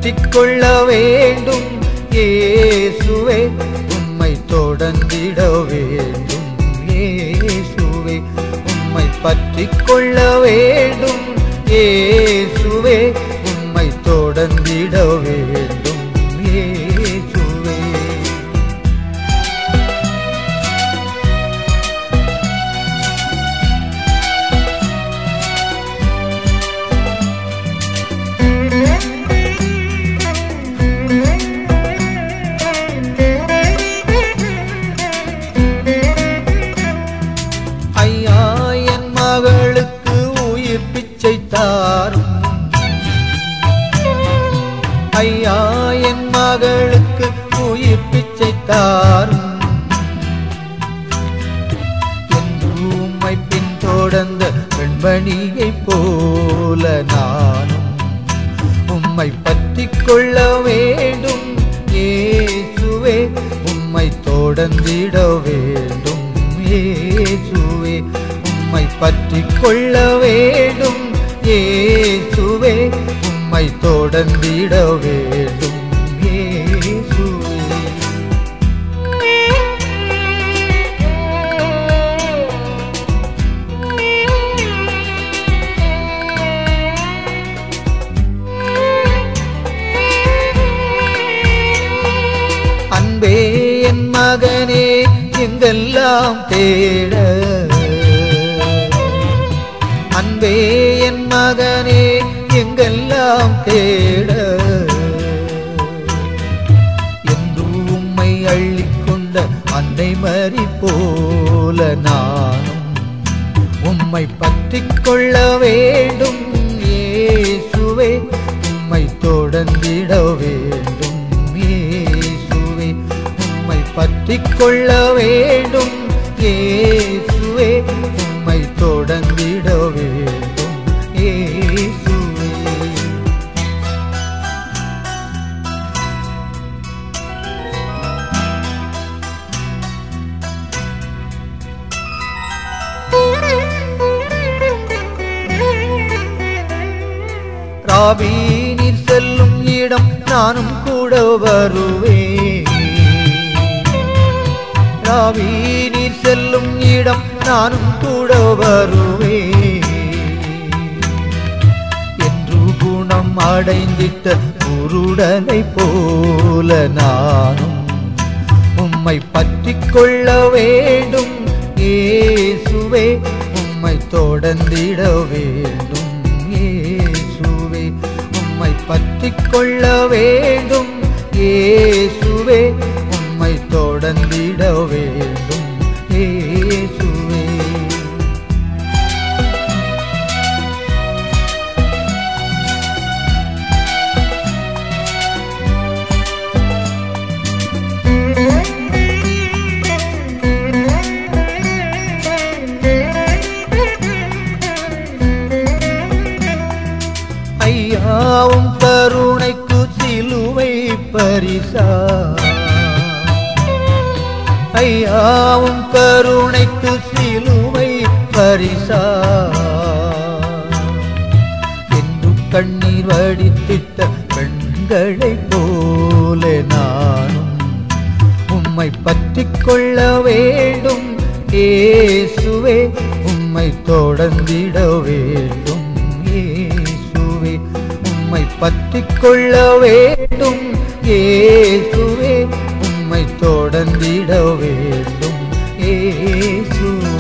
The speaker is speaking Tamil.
பற்றிக் கொள்ள வேண்டும் இயேசுவே உம்மை தொடர்ந்திட வேண்டும் இயேசுவே உம்மை பற்றிக் கொள்ள வேண்டும் இயேசுவே உம்மை தொடர்ந்திட வேண்டும் இயேசுவே ஐயா என் மகளுக்கு உயிர் பிச்சை தாரும் ஐயா என் மகளுக்கு உயிர் பிச்சை தாரும் என்று உம்மை பின்தொடர்ந்த பெண்மணியைப் போல நானும் உம்மை பற்றிக் கொள்ள வேண்டும் இயேசுவே உம்மை தொடர்ந்திட வேண்டும் இயேசுவே உம்மை பற்றிக் கொள்ள வேண்டும் இயேசுவே உம்மை தொடர்ந்திட வேண்டும் இயேசுவே அன்பே என் மகனே எங்கெல்லாம் தேட அன்பே என் மகனே எங்கெல்லாம் தேட என்று உம்மை அள்ளிக்கொண்ட அன்னை மறி போல நானும் உம்மை பற்றிக் கொள்ள வேண்டும் இயேசுவே உம்மை தொடர்ந்திட வேண்டும் இயேசுவே உம்மை பற்றிக் கொள்ள வேண்டும் இயேசுவே உம்மை தொடர்ந்திட வேண்டும் இயேசுவே ராபி நீர் செல்லும் இடம் நானும் கூட வருவேன் ராவி நீர் செல்லும் இடம் நானும் கூட வருவேன் என்று குணம் அடைந்திட்ட குருடனை போல நானும் உம்மை பற்றிக் கொள்ள வேண்டும் இயேசுவே உம்மை தொடர்ந்திட வேண்டும் இயேசுவே உம்மை பற்றிக் கொள்ள வேண்டும் இயேசுவே உம்மை தொடர்ந்திட வேண்டும் இயேசுவே ஐயாவும் கருணைக்கு சிலுவை பரிசா ஐயாவும் கருணைக்கு சிலுவை பரிசா என்று கண்ணீர் வடித்திட்ட பெண்களைப் போல நானும் உம்மை பற்றிக் கொள்ள வேண்டும் இயேசுவே உம்மை தொடர்ந்திட வேண்டும் இயேசுவே உம்மை பற்றிக் கொள்ள வேண்டும் இயேசுவே உம்மை தொடர்ந்திட வேண்டும் இயேசுவே